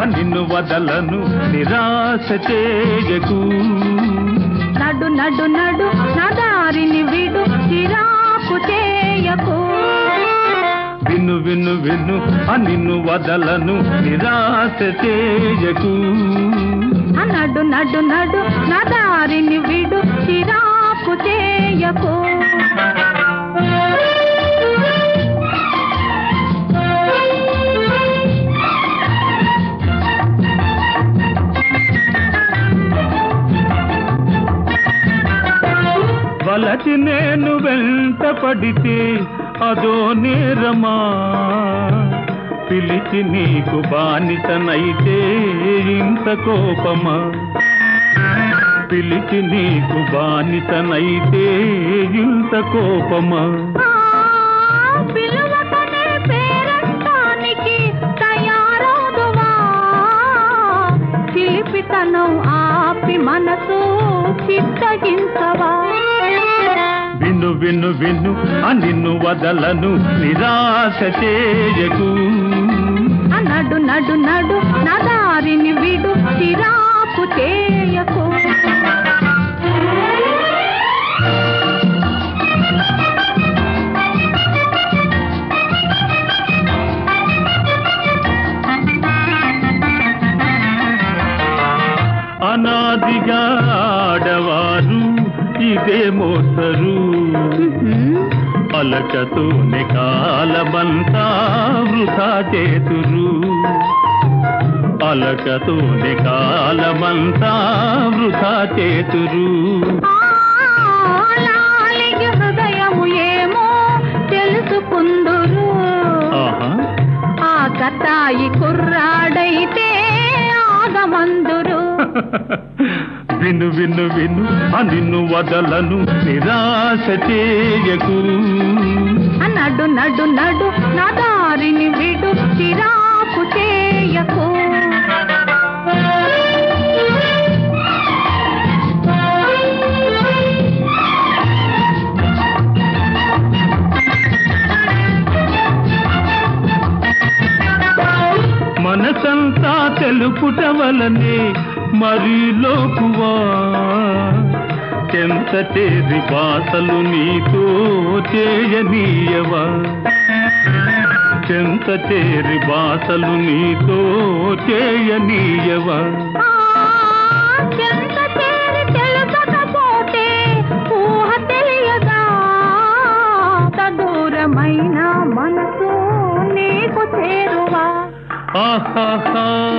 నిన్ను వదలను నిరాశ చేయకు నడు నడు నడు నా దారిని విడు చిరాకు చేయకు విను విను విను ఆ నిన్ను వదలను నిరాశ చేయకు ఆ నడు నడు నడు నా దారిని విడు చిరాకు చేయకు వలచి నేను వెంట పడితే అదో నేరమా పిలిచి నీకు బానిసనైతే ఇంత కోపమా పిలిచి నీకు బానిసనైతే ఇంత కోపమా ఆ, పిలువకనే పేరంటానికి తయారవుదువా చిలిపితనం ఆపి మనసు చిత్తగించవా విను విను విను ఆ నిన్ను వదలను నిరాశ చేయకు ఆ నడు నడు నడు నా దారిని విడు చిరాకు చేయకు అనాదిగా ఆడవారు ఇదే మోసరు ఉహుం. పలకతోనే కాలమంతా వృధా చేతురు పలకతోనే కాలమంతా వృధా చేతురు ఆ, లాలిగి హృదయము ఏమో తెలుసుకుందురు ఆహా ఆ కతాయి కుర్రాడైతే ఆగమందురు విను విను విను ఆ నిన్ను వదలను నిరాశ చేయకు ఆ నడు నడు నడు నా దారిని విడు చిరాకు చేయకు మనసంతా తెలుపుట వలనే మరీ లోకువా ఎంత చేరి బాసలు నీతో చేయనీయవా చెంత చేరి బాసలు నీతో చేయనీయవా ఆ, చెంత చేరి తెలుసకపోతే ఊహ తెలియదా దూరమైన మనసు నీకు చేరువా ఆహాహా